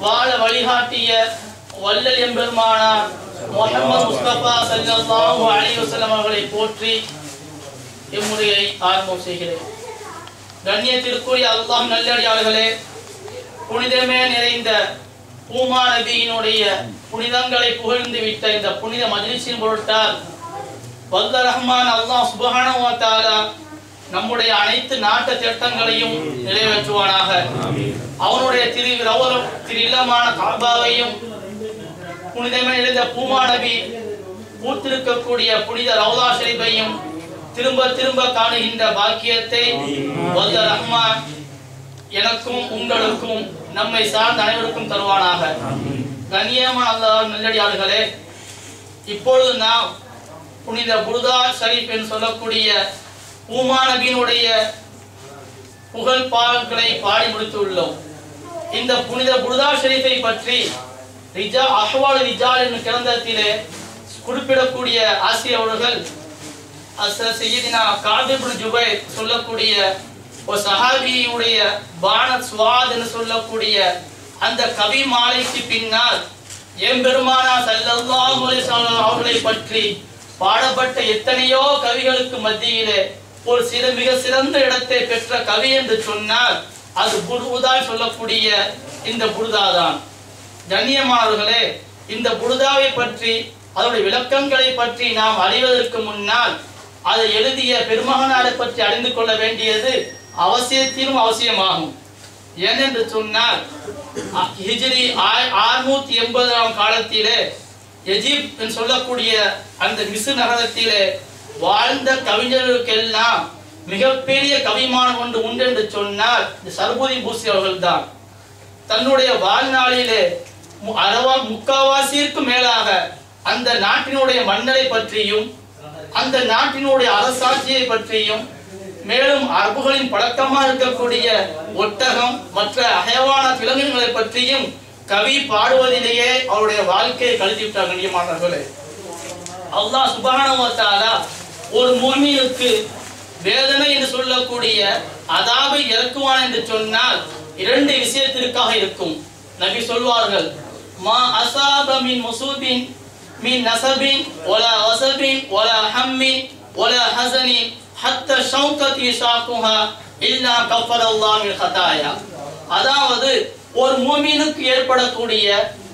வாழ வழிகாட்டிய வல்லல் எம்பெருமானார் முஹம்மது முஸ்தபா ஸல்லல்லாஹு அலைஹி வஸல்லம் அவர்களை போற்றி இம்முறையை ஆரம்பம் செய்கிறேன் கண்ணியத்திற்குரிய அல்லாஹ் நல்லடியார்களே புனிதமே நிறைந்த பூமா நபியினுடைய புனிதங்களை புகழ்ந்து விட்ட இந்த புனித மஜ்லிஸின் பொருட்டால் வல்ல ரஹ்மான் அல்லாஹ் சுப்ஹானஹு வ தஆலா நம்முடைய அனைத்து நாட்டு திட்டங்களையும் நிறைவேற்றுவானாக அவனுடைய திரு ரவலம் திரு இல்லமான காபாவையும் புனிதமே நிறைந்த பூமா நபி பூத்திருக்கக்கூடிய புனித ரவுதா ஷரீஃபையும் திரும்ப திரும்ப காணுகின்ற பாக்கியத்தை வல்ல ரஹ்மான் எனக்கும் உங்களுக்கும் நம்மை சார்ந்த அனைவருக்கும் தருவானாக கண்ணியமான அல்லாஹ் நல்லடியார்களே இப்பொழுது நாம் புனித புருதா ஷரீஃப் என்று சொல்லக்கூடிய பூமா நபியினுடைய புகழ் பாடல்களை பாடி முடித்துள்ளோம் இந்த புனித புருதா ஷரீஃபை பற்றி ரிஜா அஹ்வால் ரிஜால் என்னும் கிரந்தத்திலே குறிப்பிடக்கூடிய ஆசிரியர் அவர்கள் அச செய்யதினா காபிபுல் ஜுபைர் சொல்லக்கூடிய ஒரு சஹாபியுடைய பானத் சுவாத் என்று சொல்லக்கூடிய அந்த கவி மாலைக்கு பின்னால் எம்பெருமானா ஸல்லல்லாஹு அலைஹி வஸல்லம் அவர்களை பற்றி பாடப்பட்ட எத்தனையோ கவிகளுக்கு மத்தியிலே ஒரு சில மிக சிறந்த இடத்தை பெற்ற கவி என்று சொன்னால் அது புருதா சொல்லக்கூடிய இந்த புருதாதான் கண்ணியமானவர்களே இந்த புருதாவை பற்றி அதனுடைய விளக்கங்களை பற்றி நாம் அறிவதற்கு முன்னால் அதை எழுதிய பெருமகனாரை பற்றி அறிந்து கொள்ள வேண்டியது அவசியத்திலும் அவசியமாகும் ஏனென்று சொன்னால் அ- ஹிஜ்ரி ஆறுநூத்தி எண்பதாம் காலத்திலே எஜிப்த் என்று சொல்லக்கூடிய அந்த மிசு நகரத்திலே வாழ்ந்த கவிஞர்களுக்கெல்லாம் மிகப்பெரிய கவிமான் ஒன்று உண்டு என்று சொன்னால் இந்த சர்புதி பூசி அவர்கள்தான் தன்னுடைய வாழ்நாளிலே மு- அரவா முக்காவாசிற்கு மேலாக அந்த நாட்டினுடைய மன்னரை பற்றியும் அந்த நாட்டினுடைய அரசாட்சியை பற்றியும் மேலும் அரபுகளின் பழக்கமாக இருக்கக்கூடிய ஒட்டகம் மற்ற அயவான விலங்கினங்களை பற்றியும் கவி பாடுவதிலேயே அவருடைய வாழ்க்கையை கழித்து விட்டார் கண்ணியமானவர்களே அல்லாஹ் சுப்ஹானஹு வ தஆலா ஒரு மூமினுக்கு வேதனை என்று சொல்லக்கூடிய அதாபை இறக்குவான் என்று சொன்னால் இரண்டு விஷயத்திற்காக இருக்கும் நபி சொல்வார்கள் மா அசாப மின் முசூபின் மின் நசபின் ஒலா வசபின் ஒலா ஹம்மின் ஒலா ஹசனின் ஹத்த ஷௌகதி ஷாக்குஹா இல்லா கஃபரல்லாஹ் மின் ஹதாயா அதாவது ஒரு மூமினுக்கு ஏற்படக்கூடிய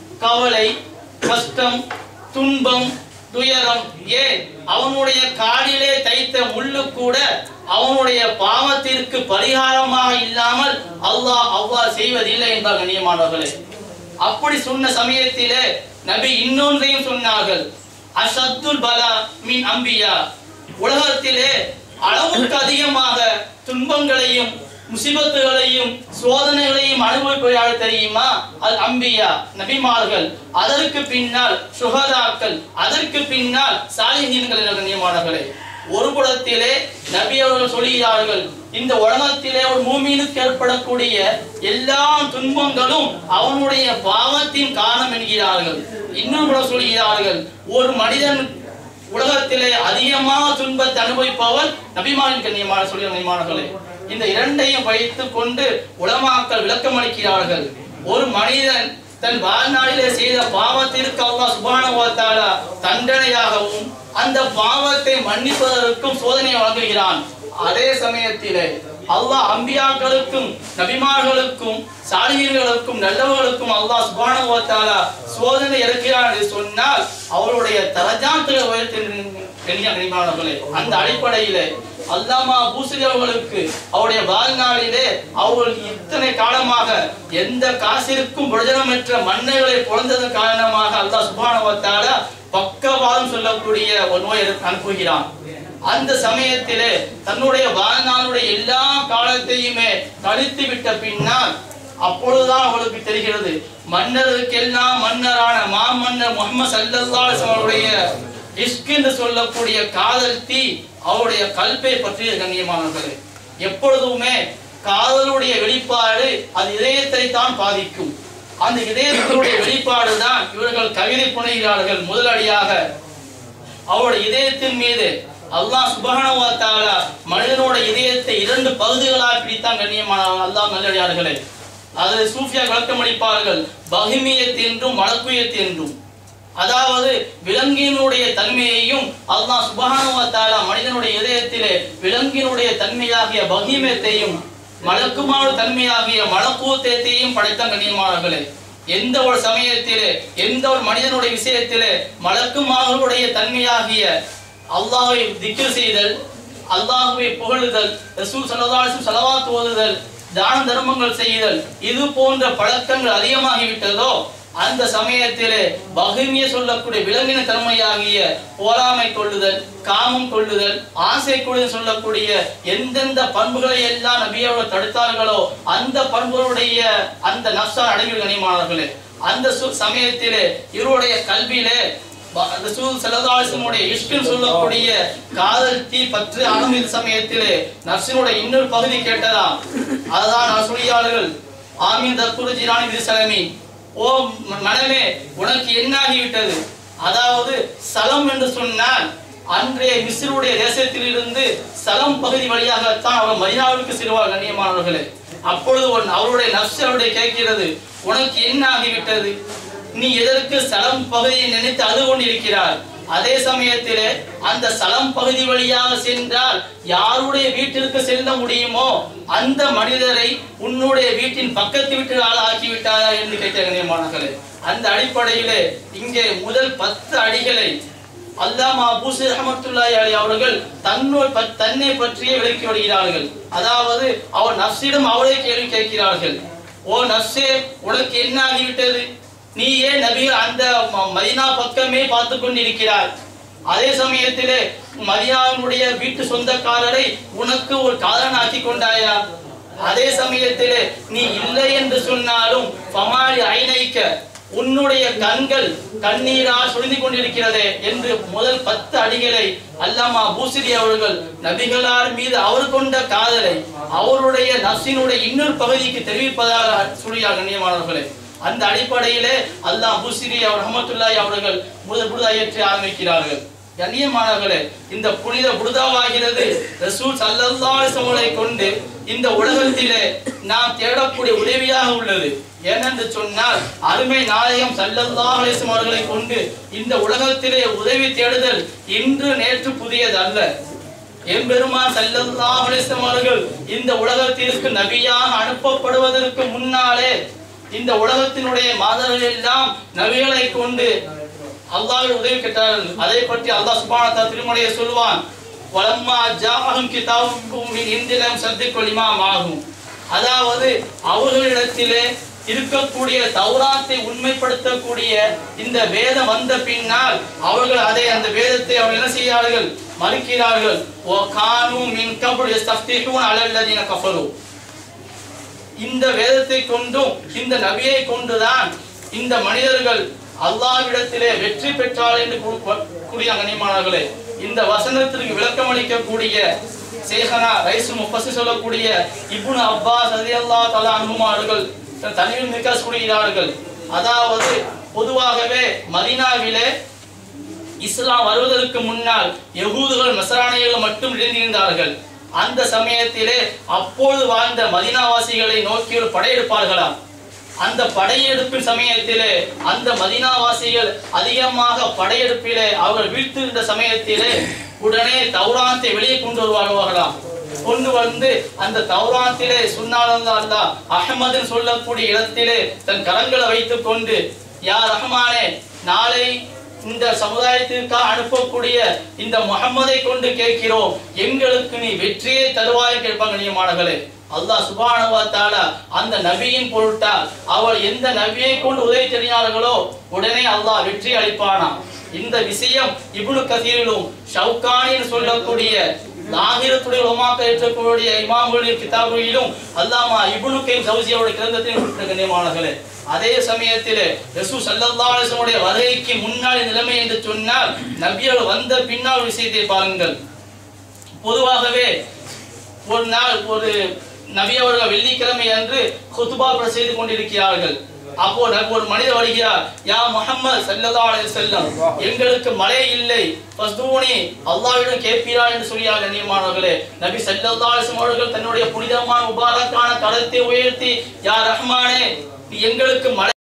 கவலை கஷ்டம் துன்பம் துயரம் ஏன் அவனுடைய காலிலே தைத்த முள்ளு கூட அவனுடைய பாவத்திற்கு பரிகாரமாக இல்லாமல் அல்லாஹ் அவ்வாறு செய்வதில்லை என்பார் கண்ணியமானவர்களே அப்படி சொன்ன சமயத்திலே நபி இன்னொன்றையும் சொன்னார்கள் அஷத்துல் பலா மின் அம்பியா உலகத்திலே அளவுக்கு அதிகமாக துன்பங்களையும் முசிபத்துகளையும் சோதனைகளையும் அனுபவிப்பதாக தெரியுமா அல் அம்பியா நபிமார்கள் அதற்கு பின்னால் சுகதாக்கள் அதற்கு பின்னால் சாலிஹீன்கள் என்ற கண்ணியமானவர்களே ஒரு புறத்திலே நபி அவர்கள் சொல்கிறார்கள் இந்த உலகத்திலே ஒரு மூமீனுக்கு ஏற்படக்கூடிய எல்லா துன்பங்களும் அவனுடைய பாவத்தின் காரணம் என்கிறார்கள் இன்னும் கூட சொல்கிறார்கள் ஒரு மனிதன் உலகத்திலே அதிகமாக துன்பத்தை அனுபவிப்பவர் நபிமாரின் கண்ணியமான சொல்லி கண்ணியமானவர்களே இந்த இரண்டையும் வைத்துக் கொண்டு உலமாக்கள் விளக்கம் அளிக்கிறார்கள் ஒரு மனிதன் தன் வாழ்நாளிலே செய்த பாவத்திற்கு அல்லாஹ் சுப்ஹானஹு வ தஆலா தண்டனையாகவும் அந்த பாவத்தை மன்னிப்பதற்கும் சோதனை வழங்குகிறான் அதே சமயத்திலே அல்லாஹ் அம்பியாக்களுக்கும் நபிமார்களுக்கும் சாலிகர்களுக்கும் நல்லவர்களுக்கும் அல்லாஹ் சுப்ஹானஹு வ தஆலா சோதனை இறக்கிறான் என்று சொன்னால் அவருடைய தரஜாத்துகளை உயர்த்தி அந்த அடிப்படையிலே அல்லாமா பூசரி அவர்களுக்கு அவருடைய வாழ்நாளிலே அவர்கள் இத்தனை காலமாக எந்த காசிற்கும் பிரயோஜனமற்ற மன்னர்களை பிறந்ததன் காரணமாக அல்லாஹ் சுப்ஹானஹு வ தஆலா பக்கவாதம் சொல்லக்கூடிய ஒரு நோயை அனுப்புகிறான் அந்த சமயத்திலே தன்னுடைய வாழ்நாளுடைய எல்லா காலத்தையுமே கழித்து விட்ட பின்னால் அப்பொழுதுதான் அவளுக்கு தெரிகிறது மன்னருக்கெல்லாம் மன்னரான மாமன்னர் முகமது சல்லல்லாஹு அலைஹி வஸல்லம் அவருடைய இஷ்க் என்று சொல்லக்கூடிய காதல் தீ அவருடைய கல்பை பற்றிய கண்ணியமானவர்களே எப்பொழுதுமே காதலுடைய வெளிப்பாடு அது இதயத்தை தான் பாதிக்கும் அந்த இதயத்தினுடைய வெளிப்பாடு தான் இவர்கள் கவிதை புனைகிறார்கள் முதலடியாக அவருடைய இதயத்தின் மீது அல்லாஹ் சுப்ஹானஹு வ தஆலா மனிதனோட இதயத்தை இரண்டு பகுதிகளாக பிரித்தான் கண்ணியமான அல்லாஹ் நல்லடியார்களே அதை சூஃபியா விளக்கம் அளிப்பார்கள் பகிமியத் என்றும் மலக்குயத் என்றும் அதாவது விலங்கினுடைய தன்மையையும் அல்லாஹ் சுப்ஹானஹு வ தஆலா மனிதனுடைய இதயத்திலே விலங்கினுடைய தன்மையாகிய பகிமியத்தையும் மலக்குமான தன்மையாகிய மலக்கூத்தத்தையும் படைத்த கண்ணியமானவர்களே எந்த ஒரு சமயத்திலே எந்த ஒரு மனிதனுடைய விஷயத்திலே மலக்குமார்களுடைய தன்மையாகிய அல்லாஹ்வை திக்ர் செய்தல் அல்லாஹ்வை புகழுதல் ரசூல் ஸல்லல்லாஹு அலைஹி வஸல்லம் ஸலவாத் ஓதுதல் தான தர்மங்கள் செய்தல் இது போன்ற பழக்கங்கள் அதிகமாகிவிட்டதோ அந்த சமயத்திலே பகிமிய சொல்லக்கூடிய விலங்கின தன்மையாகிய போராமை கொள்ளுதல் காமம் கொள்ளுதல் ஆசை கொள்ளுதல் சொல்லக்கூடிய எந்தெந்த பண்புகளை எல்லாம் நபியவர்கள் தடுத்தார்களோ அந்த பண்புகளுடைய அந்த நப்சா அடங்கிய கனிமானவர்களே அந்த சு- சமயத்திலே இவருடைய கல்வியிலே ப- ரசூல் ஸல்லல்லாஹு அலைஹி வஸல்லமுடைய இஷ்கில் சொல்லக்கூடிய காதல் தீ பற்று அனுமதி சமயத்திலே நப்சினுடைய இன்னொரு பகுதி கேட்டதாம் அதுதான் நசுலியாளர்கள் ஆமீன் தக்குரு ஜிரானி விசலமி ஓ ம- மனமே உனக்கு என்னாகிவிட்டது அதாவது சலம் என்று சொன்னால் அன்றைய மிஸ்ருடைய தேசத்திலிருந்து சலம் பகுதி வழியாகத்தான் அவர் மதினாவிற்கு செல்வார் கண்ணியமானவர்களே அப்பொழுது ஒரு அவருடைய நப்சு அவருடைய கேட்கிறது உனக்கு என்ன ஆகிவிட்டது நீ எதற்கு சலம் பகுதியை நினைத்து அழுது கொண்டிருக்கிறாய் அதே சமயத்திலே அந்த சலம் பகுதி வழியாக சென்றால் யாருடைய வீட்டிற்கு செல்ல முடியுமோ அந்த மனிதரை உன்னுடைய வீட்டின் பக்கத்து வீட்டில் ஆள் ஆக்கி விட்டாரா என்று கேட்ட கண்ணியமானவர்களே அந்த அடிப்படையிலே இங்கே முதல் பத்து அடிகளை அல்லாமா அபூசி ரஹமத்துல்லாஹி அலைஹி அவர்கள் தன்னோய் ப- தன்னை பற்றியே விளக்கி வருகிறார்கள் அதாவது அவர் நஃப்ஸிடம் அவரே கேள்வி கேட்கிறார்கள் ஓ நஃப்ஸே உனக்கு என்ன ஆகிவிட்டது நீ ஏன் நபி அந்த ம- மதீனா பக்கமே பார்த்து கொண்டிருக்கிறாய் அதே சமயத்திலே மதியாவினுடைய வீட்டு சொந்தக்காரரை உனக்கு ஒரு காதலன் ஆக்கி கொண்டாயா அதே சமயத்திலே நீ இல்லை என்று சொன்னாலும் பமாலி ஐனைக்க உன்னுடைய கண்கள் கண்ணீரால் சுழிந்து கொண்டிருக்கிறதே என்று முதல் பத்து அடிகளை அல்லாமா பூசிரி அவர்கள் நபிகளார் மீது அவர் கொண்ட காதலை அவருடைய நப்சினுடைய இன்னொரு பகுதிக்கு தெரிவிப்பதாக சொல்லியார் கண்ணியமானவர்களே அந்த அடிப்படையிலே அல்லாஹ் பூசிரி அவர் ரஹமத்துல்லாஹி அவர்கள் முதல் புனித இயற்றி ஆரம்பிக்கிறார்கள் கண்ணியமானவர்களே இந்த புனித புனிதாவாகிறது ரசூல் சல்லல்லாஹு அலைஹி வஸல்லை கொண்டு இந்த உலகத்திலே நாம் தேடக்கூடிய உதவியாக உள்ளது ஏனென்று சொன்னால் அருமை நாயகம் சல்லல்லாஹு அலைஹி வஸல்லம் அவர்களை கொண்டு இந்த உலகத்திலே உதவி தேடுதல் இன்று நேற்று புதியது அல்ல எம்பெருமான் ஸல்லல்லாஹு அலைஹி வஸல்லம் அவர்கள் இந்த உலகத்திற்கு நபியாக அனுப்பப்படுவதற்கு முன்னாலே இந்த உலகத்தினுடைய மாதர்கள் எல்லாம் நபிகளை கொண்டு அல்லாஹ் உதவி கேட்டார்கள் அதை பற்றி அல்லாஹ் சுப்ஹானஹு வ தஆலா திருமலையை சொல்வான் வலம்மா ஜாஅஹும் கிதாபுக்கும் மின் இந்திலம் சத்திக்குல் இமாம் ஆகும் அதாவது அவர்களிடத்திலே இருக்கக்கூடிய தௌராத்தை உண்மைப்படுத்தக்கூடிய இந்த வேதம் வந்த பின்னால் அவர்கள் அதை அந்த வேதத்தை அவர்கள் என்ன செய்யார்கள் மறுக்கிறார்கள் ஓ கானு மின் கபுல் யஸ்தஃப்திஹூன் அலல்லதீன கஃபரு இந்த வேதத்தை கொண்டும் இந்த நபியை கொண்டுதான் இந்த மனிதர்கள் அல்லாஹ்விடத்திலே வெற்றி பெற்றார் என்று கூ- கூ- கூறிய கண்ணியமானவர்களே இந்த வசனத்திற்கு விளக்கம் அளிக்கக்கூடிய சேகனா ரைசு முப்பசி சொல்லக்கூடிய இப்னு அப்பாஸ் ரலியல்லாஹு தஆலா அன்ஹுமா அவர்கள் தனியில் மிக்க கூறுகிறார்கள் அதாவது பொதுவாகவே மதீனாவிலே இஸ்லாம் வருவதற்கு முன்னால் யகூதுகள் நசராணிகள் மட்டும் இருந்திருந்தார்கள் அந்த சமயத்திலே அப்போது வாழ்ந்த மதினாவாசிகளை நோக்கி ஒரு படையெடுப்பார்களாம் அந்த படையெடுப்பின் சமயத்திலே அந்த மதினாவாசிகள் அதிகமாக படையெடுப்பிலே அவர்கள் வீழ்த்திருந்த சமயத்திலே உடனே தௌராத்தை வெளியே கொண்டு வருவார்களாம் கொண்டு வந்து அந்த தௌராத்திலே சுன்னாலல்லா அல்லா அஹ்மதுன்னு சொல்லக்கூடிய இடத்திலே தன் கரங்களை வைத்துக் கொண்டு யா ரஹ்மானே நாளை இந்த சமுதாயத்திற்காக அனுப்பக்கூடிய இந்த முகம்மதை கொண்டு கேட்கிறோம் எங்களுக்கு நீ வெற்றியை தருவாய் கேட்பாங்க கண்ணியமானவர்களே அல்லாஹ் சுப்ஹானஹு வ தஆலா அந்த நபியின் பொருட்டால் அவள் எந்த நபியை கொண்டு உதவி தெரியார்களோ உடனே அல்லாஹ் வெற்றி அளிப்பானாம் இந்த விஷயம் இப்னு கதீரிலும் ஷவுகானின்னு சொல்லக்கூடிய லாகிரத்துடைய உலமாக்கள் ஏற்றக்கூடிய இமாம்களின் கிதாபுகளிலும் அல்லாமா இப்னு கைம் சௌசியோட கிரந்தத்தையும் குறிப்பிட்ட கண்ணியமானவர்களே அதே சமயத்திலே ரசூ சல்லல்லாஹு அலைஹி வஸல்லம் வருகைக்கு முன்னாடி நிலைமை என்று சொன்னால் நபியர்கள் வந்த பின்னால் ஒரு விஷயத்தை பாருங்கள் பொதுவாகவே ஒரு நாள் ஒரு நபி அவர்கள் வெள்ளிக்கிழமை அன்று குத்துபா செய்து கொண்டிருக்கிறார்கள் அப்போ நபி ஒரு மனிதர் வருகிறார் யா முஹம்மது ஸல்லல்லாஹு அலைஹி வஸல்லம் எங்களுக்கு மழை இல்லை ஃபஸ்தூனி அல்லாஹ்விடம் கேட்பீரா என்று சொல்லியார் கண்ணியமானவர்களே நபி ஸல்லல்லாஹு அலைஹி வஸல்லம் அவர்கள் தன்னுடைய புனிதமான முபாரக்கான கரத்தை உயர்த்தி யா ரஹ்மானே நீ எங்களுக்கு மழை